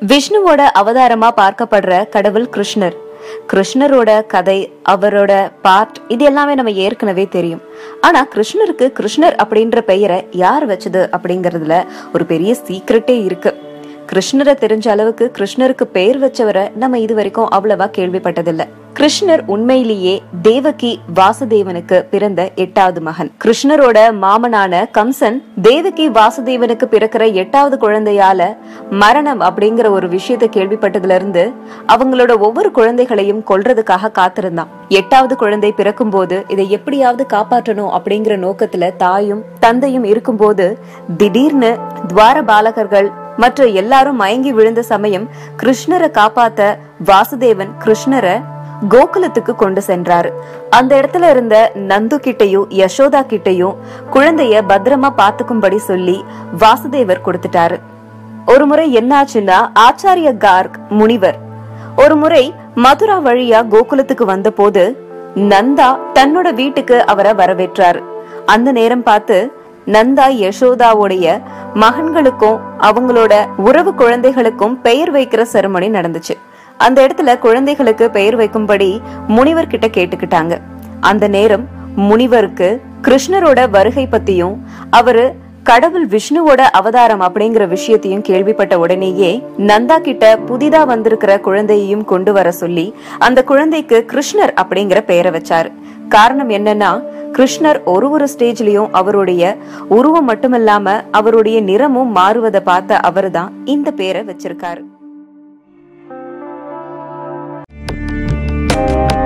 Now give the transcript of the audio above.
விஷ்ணுவோட அவதாரமா பார்க்கப்படுற கடவுள் கிருஷ்ணர் கிருஷ்ணரோட கதை அவரோட பார்ட் இது எல்லாமே நம்ம ஏற்கனவே தெரியும் ஆனா கிருஷ்ணருக்கு கிருஷ்ணர் அப்படின்ற பெயரை யார் வச்சது அப்படிங்கறதுல ஒரு பெரிய சீக்ரெட்டே இருக்கு கிருஷ்ணரை தெரிஞ்ச அளவுக்கு கிருஷ்ணருக்கு பெயர் வச்சவரை நம்ம இது வரைக்கும் அவ்வளவா கேள்விப்பட்டதில்ல கிருஷ்ணர் உண்மையிலேயே தேவகி வாசுதேவனுக்கு பிறந்த எட்டாவது மகன் கிருஷ்ணரோட மாமனான கம்சன் தேவகி வாசுதேவனுக்கு பிறக்கிற எட்டாவது குழந்தையால மரணம் அப்படிங்கிற ஒரு விஷயத்தை கேள்விப்பட்டதுல இருந்து அவங்களோட ஒவ்வொரு குழந்தைகளையும் கொல்றதுக்காக காத்திருந்தான் எட்டாவது குழந்தை பிறக்கும் போது இதை எப்படியாவது காப்பாற்றணும் அப்படிங்கிற நோக்கத்துல தாயும் தந்தையும் இருக்கும்போது திடீர்னு துவார பாலகர்கள் மற்ற எல்லாரும் மயங்கி விழுந்த சமயம் கிருஷ்ணரை காப்பாத்த வாசுதேவன் கிருஷ்ணரை கோகுலத்துக்கு கொண்டு சென்றாரு அந்த இடத்துல இருந்த நந்து கிட்டையும் யசோதா கிட்டையும் குழந்தைய பத்திரமா பாத்துக்கும்படி சொல்லி வாசுதேவர் கொடுத்துட்டாரு ஒரு முறை என்னாச்சுன்னா ஆச்சாரிய கார்க் முனிவர் ஒரு முறை மதுரா வழியா கோகுலத்துக்கு வந்தபோது நந்தா தன்னோட வீட்டுக்கு அவரை வரவேற்றாரு அந்த நேரம் பார்த்து நந்தா யசோதாவுடைய மகன்களுக்கும் அவங்களோட உறவு குழந்தைகளுக்கும் பெயர் வைக்கிற செருமனி நடந்துச்சு அந்த இடத்துல குழந்தைகளுக்கு பெயர் வைக்கும்படி முனிவர் கிட்ட கேட்டுக்கிட்டாங்க அந்த நேரம் முனிவருக்கு கிருஷ்ணரோட வருகை பத்தியும் அவரு கடவுள் விஷ்ணுவோட அவதாரம் அப்படிங்கிற விஷயத்தையும் கேள்விப்பட்ட உடனேயே நந்தா கிட்ட புதிதா வந்திருக்கிற குழந்தையையும் கொண்டு வர சொல்லி அந்த குழந்தைக்கு கிருஷ்ணர் அப்படிங்கிற பெயரை வச்சாரு காரணம் என்னன்னா கிருஷ்ணர் ஒரு ஒரு ஸ்டேஜ்லயும் அவருடைய உருவம் மட்டுமில்லாம அவருடைய நிறமும் மாறுவதை பார்த்த அவர்தான் இந்த பேரை வச்சிருக்காரு